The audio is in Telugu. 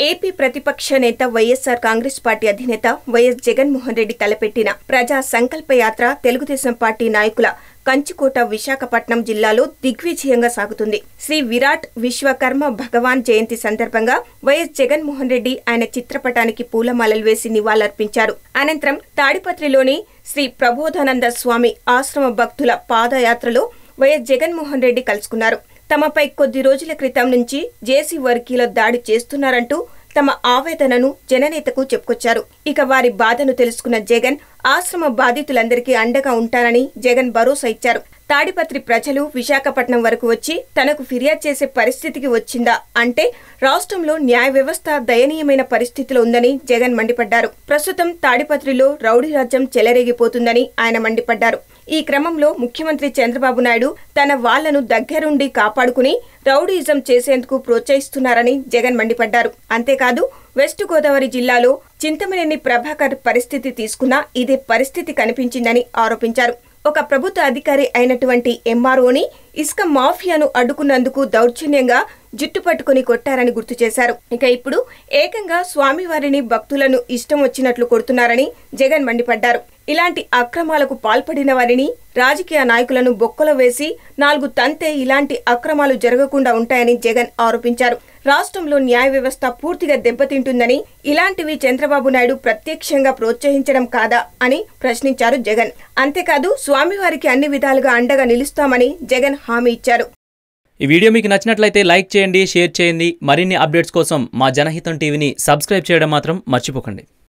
ఏపీ ప్రతిపక్ష నేత వైఎస్సార్ కాంగ్రెస్ పార్టీ అధినేత వైఎస్ జగన్మోహన్ రెడ్డి తలపెట్టిన ప్రజా సంకల్ప యాత్ర తెలుగుదేశం పార్టీ నాయకుల కంచుకోట విశాఖపట్నం జిల్లాలో దిగ్విజయంగా సాగుతుంది శ్రీ విరాట్ విశ్వకర్మ భగవాన్ జయంతి సందర్భంగా వైఎస్ జగన్మోహన్ రెడ్డి ఆయన చిత్రపటానికి పూలమాలలు వేసి నివాళులర్పించారు అనంతరం తాడిపత్రిలోని శ్రీ ప్రబోధానంద స్వామి ఆశ్రమ భక్తుల పాదయాత్రలో వైఎస్ జగన్మోహన్ రెడ్డి కలుసుకున్నారు తమపై కొద్ది రోజుల క్రితం నుంచి జేసీ వర్గీయుల దాడి చేస్తున్నారంటూ తమ ఆవేదనను జననేతకు చెప్పుకొచ్చారు ఇక వారి బాధను తెలుసుకున్న జగన్ ఆశ్రమ బాధితులందరికీ అండగా ఉంటానని జగన్ భరోసా ఇచ్చారు తాడిపత్రి ప్రజలు విశాఖపట్నం వరకు వచ్చి తనకు ఫిర్యాదు చేసే పరిస్థితికి వచ్చిందా అంటే రాష్ట్రంలో న్యాయ వ్యవస్థ దయనీయమైన పరిస్థితిలో ఉందని జగన్ మండిపడ్డారు ప్రస్తుతం తాడిపత్రిలో రౌడీ రాజ్యం చెలరేగిపోతుందని ఆయన మండిపడ్డారు ఈ క్రమంలో ముఖ్యమంత్రి చంద్రబాబు నాయుడు తన వాళ్లను దగ్గరుండి కాపాడుకుని రౌడీయిజం చేసేందుకు ప్రోత్సహిస్తున్నారని జగన్ మండిపడ్డారు అంతేకాదు వెస్ట్ గోదావరి జిల్లాలో చింతమనేని ప్రభాకర్ పరిస్థితి తీసుకున్నా ఇదే పరిస్థితి కనిపించిందని ఆరోపించారు ఒక ప్రభుత్వ అధికారి అయినటువంటి ఎంఆర్ఓని ఇసుక మాఫియాను అడ్డుకున్నందుకు దౌర్జన్యంగా జుట్టు పట్టుకుని కొట్టారని గుర్తు చేశారు ఇక ఇప్పుడు ఏకంగా స్వామివారిని భక్తులను ఇష్టం వచ్చినట్లు కొడుతున్నారని జగన్ మండిపడ్డారు ఇలాంటి అక్రమాలకు పాల్పడిన వారిని రాజకీయ నాయకులను బొక్కలో వేసి నాలుగు తంతే ఇలాంటి అక్రమాలు జరగకుండా ఉంటాయని జగన్ ఆరోపించారు రాష్ట్రంలో న్యాయ వ్యవస్థ పూర్తిగా దెబ్బతింటుందని ఇలాంటివి చంద్రబాబు నాయుడు ప్రత్యక్షంగా ప్రోత్సహించడం కాదా అని ప్రశ్నించారు జగన్ అంతేకాదు స్వామివారికి అన్ని విధాలుగా అండగా నిలుస్తామని జగన్ హామీ ఇచ్చారు ఈ వీడియో మీకు నచ్చినట్లయితే లైక్ చేయండి షేర్ చేయండి మరిన్ని అప్డేట్స్ కోసం మా జనహితం టీవీని సబ్స్క్రైబ్ చేయడం మాత్రం మర్చిపోకండి